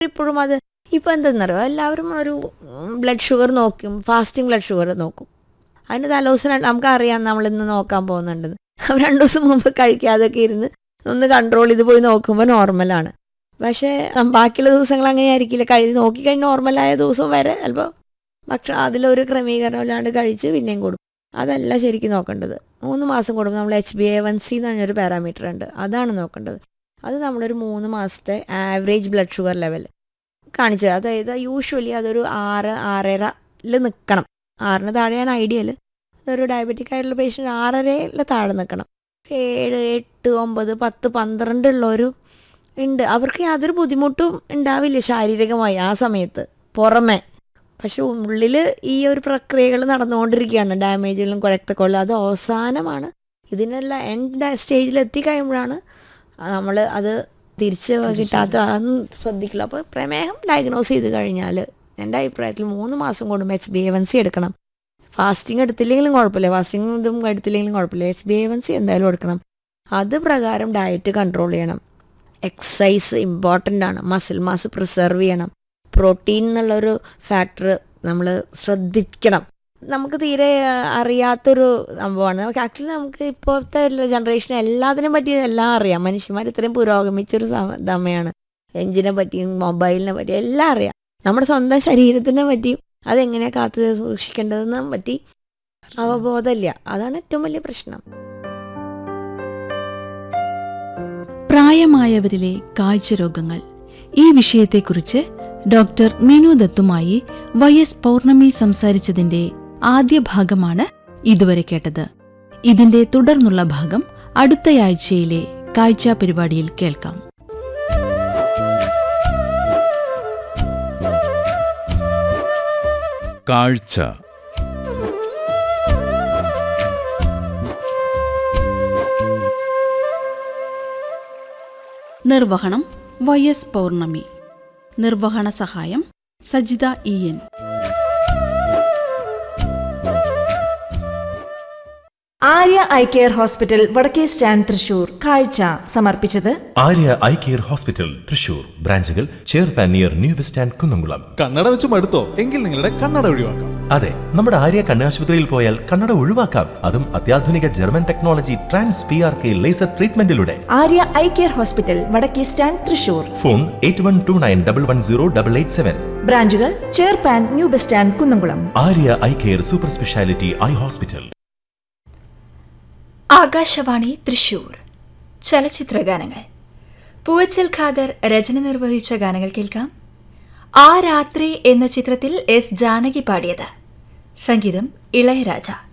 ഇപ്പോഴും അത് ഇപ്പം എന്തെന്നറിയോ എല്ലാവരും ഒരു ബ്ലഡ് ഷുഗർ നോക്കും ഫാസ്റ്റിംഗ് ബ്ലഡ് ഷുഗർ നോക്കും അതിന് തലേദിവസം നമുക്കറിയാം നമ്മൾ ഇന്ന് നോക്കാൻ പോകുന്നുണ്ടെന്ന് അപ്പം രണ്ട് ദിവസം മുമ്പ് കഴിക്കാതൊക്കെ ഇരുന്ന് ഒന്ന് കൺട്രോൾ ചെയ്ത് പോയി നോക്കുമ്പോൾ നോർമലാണ് പക്ഷേ നം- ബാക്കിയുള്ള ദിവസങ്ങൾ അങ്ങനെ ആയിരിക്കില്ല കഴി നോക്കിക്കഴിഞ്ഞ് നോർമലായ ദിവസം വരെ ചിലപ്പോൾ ഭക്ഷണം അതിലൊരു ക്രമീകരണം ഇല്ലാണ്ട് കഴിച്ച് പിന്നെയും കൂടും അതല്ല ശരിക്കും നോക്കേണ്ടത് മൂന്ന് മാസം കൂടുമ്പോൾ നമ്മൾ H B A one C എന്ന് പറഞ്ഞൊരു പാരാമീറ്റർ ഉണ്ട് അതാണ് നോക്കേണ്ടത് അത് നമ്മളൊരു മൂന്ന് മാസത്തെ ആവറേജ് ബ്ലഡ് ഷുഗർ ലെവൽ കാണിച്ചത് അതായത് യൂഷ്വലി അതൊരു ആറ് ആറരയിൽ നിൽക്കണം ആറിന് താഴെയാണ് ഐഡിയൽ അതൊരു ഡയബറ്റിക് ആയിട്ടുള്ള പേഷ്യൻ്റ് ആറരയിൽ താഴെ നിൽക്കണം ഏഴ് എട്ട് ഒമ്പത് പത്ത് പന്ത്രണ്ട് ഉള്ളവരും ഉണ്ട് അവർക്ക് യാതൊരു ബുദ്ധിമുട്ടും ഉണ്ടാവില്ല ശാരീരികമായി ആ സമയത്ത് പുറമെ പക്ഷെ ഉള്ളിൽ ഈ ഒരു പ്രക്രിയകൾ നടന്നുകൊണ്ടിരിക്കുകയാണ് ഡാമേജുകളും കുഴക്കക്കൊള്ളും അത് അവസാനമാണ് ഇതിനെല്ലാം എൻഡ് സ്റ്റേജിൽ എത്തിക്കഴിയുമ്പോഴാണ് നമ്മൾ അത് തിരിച്ച് കിട്ടാത്ത അതൊന്നും ശ്രദ്ധിക്കില്ല അപ്പോൾ പ്രമേഹം ഡയഗ്നോസ് ചെയ്ത് കഴിഞ്ഞാൽ എൻ്റെ അഭിപ്രായത്തിൽ മൂന്ന് മാസം കൂടുമ്പോൾ H B A one C എടുക്കണം ഫാസ്റ്റിംഗ് എടുത്തില്ലെങ്കിലും കുഴപ്പമില്ല ഫാസ്റ്റിംഗ് ഇതും എടുത്തില്ലെങ്കിലും കുഴപ്പമില്ല H B A one C എന്തായാലും എടുക്കണം അത് പ്രകാരം ഡയറ്റ് കൺട്രോൾ ചെയ്യണം എക്സസൈസ് ഇമ്പോർട്ടൻ്റ് ആണ് മസിൽ മാസ് പ്രിസർവ് ചെയ്യണം പ്രോട്ടീൻ എന്നുള്ളൊരു ഫാക്ടർ നമ്മൾ ശ്രദ്ധിക്കണം നമുക്ക് തീരെ ആ, അറിയാത്തൊരു സംഭവമാണ് നമുക്ക് ആക്ച്വലി നമുക്ക് ഇപ്പോഴത്തെ ജനറേഷൻ എല്ലാത്തിനും പറ്റി എല്ലാം അറിയാം മനുഷ്യന്മാർ ഇത്രയും പുരോഗമിച്ചൊരു സമ- സമയമാണ് എഞ്ചിനെ പറ്റിയും മൊബൈലിനെ പറ്റിയും എല്ലാം അറിയാം നമ്മുടെ സ്വന്തം ശരീരത്തിനെ പറ്റിയും അതെങ്ങനെയാണ് കാത്തു സൂക്ഷിക്കേണ്ടതെന്ന് പറ്റി അവബോധമില്ല അതാണ് ഏറ്റവും വലിയ പ്രശ്നം പ്രായമായവരിലെ കാഴ്ചരോഗങ്ങൾ ഈ വിഷയത്തെക്കുറിച്ച് ഡോക്ടർ മിനു ദത്തുമായി വൈ എസ് പൗർണമി സംസാരിച്ചതിന്റെ ആദ്യ ഭാഗമാണ് ഇതുവരെ കേട്ടത് ഇതിന്റെ തുടർന്നുള്ള ഭാഗം അടുത്തയാഴ്ചയിലെ കാഴ്ച പരിപാടിയിൽ കേൾക്കാം കാഴ്ച നിർവഹണം വൈ എസ് പൗർണമി നിർവഹണ സഹായം Sajitha E N Arya eye care hospital വടക്കേ സ്റ്റാൻഡ് തൃശൂർ കാഴ്ച സമർപ്പിച്ചത് Arya eye care hospital Thrissur ബ്രാഞ്ചുകൾ ചേർപ്പാൻ near new bus stand Kunnamkulam കണ്ണട വെച്ച് മടുത്തോ എങ്കിൽ നിങ്ങളുടെ കണ്ണട ഒഴിവാക്കാം അതെ നമ്മുടെ ആര്യ കണ്ണാശുപത്രിയിൽ പോയാൽ കണ്ണട ഒഴിവാക്കാം അതും അത്യാധുനിക German technology trans P R K laser ട്രീറ്റ്മെന്റിലൂടെ ആര്യ ഐ കെയർ ഹോസ്പിറ്റൽ വടക്കേ stand Thrissur phone eight one two nine double one zero double eight seven ബ്രാഞ്ചുകൾ ചേർപ്പാൻ new bus stand Kunnamkulam Arya eye care super speciality eye hospital Akashvani Thrissur ചലച്ചിത്ര ഗാനങ്ങൾ പൂവച്ചൽ ഖാദർ രചന നിർവഹിച്ച ഗാനങ്ങൾ കേൾക്കാം ആ രാത്രി എന്ന ചിത്രത്തിൽ എസ് ജാനകി പാടിയത് സംഗീതം ഇളയരാജ